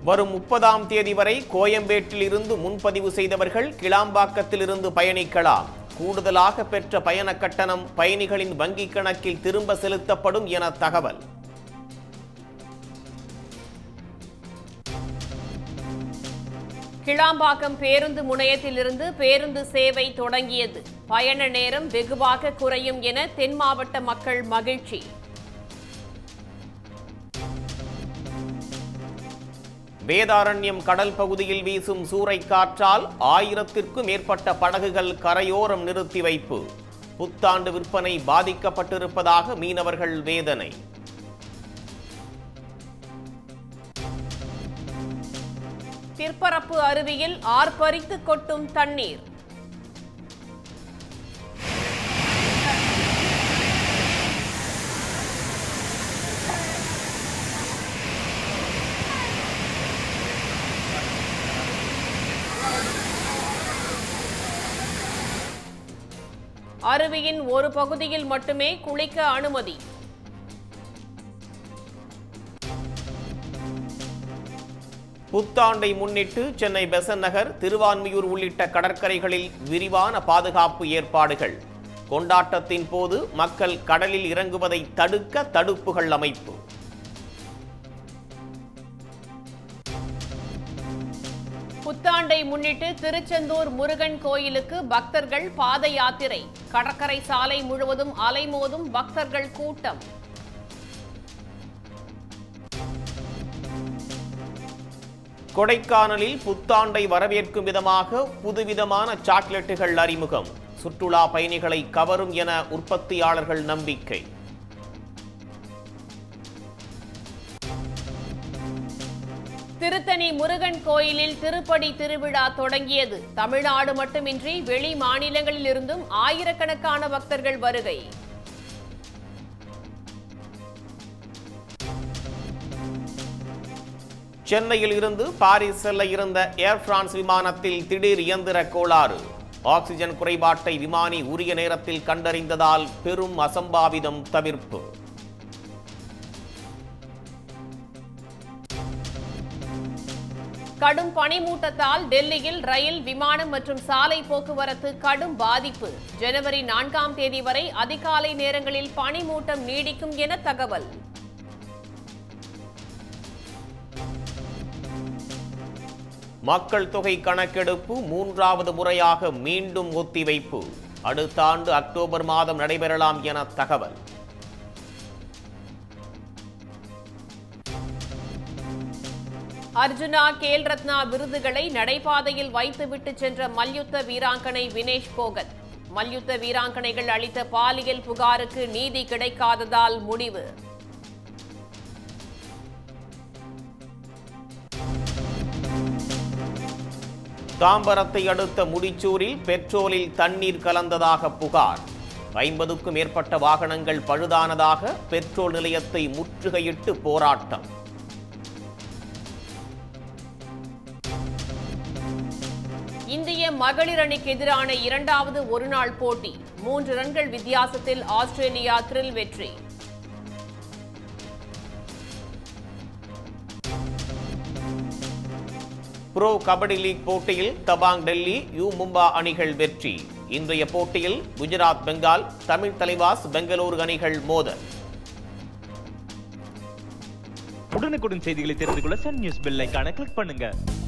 வரும் முப்பதாம் தேதி வரை கோயம்பேட்டில் இருந்து முன்பதிவு செய்தவர்கள் கிளாம்பாக்கத்தில் இருந்து பயணிக்கலாம் கூடுதலாக பெற்ற பயண கட்டணம் பயணிகளின் வங்கிக் கணக்கில் திரும்ப செலுத்தப்படும் என தகவல் கிளாம்பாக்கம் பேருந்து முனையத்திலிருந்து பேருந்து சேவை தொடங்கியது பயண நேரம் வெகுவாக குறையும் என தென் மாவட்ட மக்கள் மகிழ்ச்சி வேதாரண்யம் கடல் பகுதியில் வீசும் சூறைக்காற்றால் ஆயிரத்திற்கும் மேற்பட்ட படகுகள் கரையோரம் நிறுத்தி வைப்பு புத்தாண்டு விற்பனை பாதிக்கப்பட்டிருப்பதாக மீனவர்கள் வேதனை பிற்பரப்பு அருவியில் ஆர்ப்பரித்து கொட்டும் தண்ணீர் அருவியின் ஒரு பகுதியில் மட்டுமே குளிக்க அனுமதி புத்தாண்டை முன்னிட்டு சென்னை பெசன் நகர் திருவான்மியூர் உள்ளிட்ட கடற்கரைகளில் விரிவான பாதுகாப்பு ஏற்பாடுகள் கொண்டாட்டத்தின் போது மக்கள் கடலில் இறங்குவதை தடுக்க தடுப்புகள் அமைப்பு புத்தாண்டை முன்னிட்டு திருச்செந்தூர் முருகன் கோயிலுக்கு பக்தர்கள் பாத யாத்திரை கடற்கரை சாலை முழுவதும் அலைமோதும் பக்தர்கள் கூட்டம் கொடைக்கானலில் புத்தாண்டை வரவேற்கும் விதமாக புதுவிதமான சாக்லேட்டுகள் அறிமுகம் சுற்றுலா பயணிகளை கவரும் என உற்பத்தியாளர்கள் நம்பிக்கை திருத்தணி முருகன் கோயிலில் திருப்படி திருவிழா தொடங்கியது தமிழ்நாடு மட்டுமின்றி வெளி மாநிலங்களிலிருந்தும் ஆயிரக்கணக்கான பக்தர்கள் வருகை சென்னையில் இருந்து பாரிஸ் செல்ல இருந்த ஏர் பிரான்ஸ் விமானத்தில் திடீர் இயந்திர கோளாறு ஆக்சிஜன் குறைபாட்டை விமானி உரிய நேரத்தில் கண்டறிந்ததால் பெரும் அசம்பாவிதம் தவிர்ப்பு கடும் பனிமூட்டத்தால் டெல்லியில் ரயில் விமானம் மற்றும் சாலை போக்குவரத்து கடும் பாதிப்பு ஜனவரி நான்காம் தேதி வரை அதிகாலை நேரங்களில் பனிமூட்டம் நீடிக்கும் என தகவல் மக்கள் தொகை கணக்கெடுப்பு மூன்றாவது முறையாக மீண்டும் ஒத்திவைப்பு அடுத்த ஆண்டு அக்டோபர் மாதம் நடைபெறலாம் என தகவல் அர்ஜுனா கேல் ரத்னா விருதுகளை நடைபாதையில் வைத்துவிட்டு சென்ற மல்யுத்த வீராங்கனை வினேஷ் போகத் மல்யுத்த வீராங்கனைகள் அளித்த பாலியல் புகாருக்கு நீதி கிடைக்காததால் முடிவு தாம்பரத்தை அடுத்த முடிச்சூரில் பெட்ரோலில் தண்ணீர் கலந்ததாக புகார் ஐம்பதுக்கும் மேற்பட்ட வாகனங்கள் பழுதானதாக பெட்ரோல் நிலையத்தை முற்றுகையிட்டு போராட்டம் இந்திய மகளிர் அணிக்கு எதிரான இரண்டாவது ஒருநாள் போட்டி மூன்று ரன்கள் வித்தியாசத்தில் ஆஸ்திரேலியா த்ரில் வெற்றி ப்ரோ கபடி லீக் போட்டியில் தபாங் டெல்லி யூ மும்பா அணிகள் வெற்றி இன்றைய போட்டியில் குஜராத் பெங்கால் தமிழ் தலைவாஸ் பெங்களூரு அணிகள் மோதல் உடனுக்குடன் செய்திகளை தெரிந்து கொள்ள சன் நியூஸ் பெல் ஐகானை கிளிக் பண்ணுங்க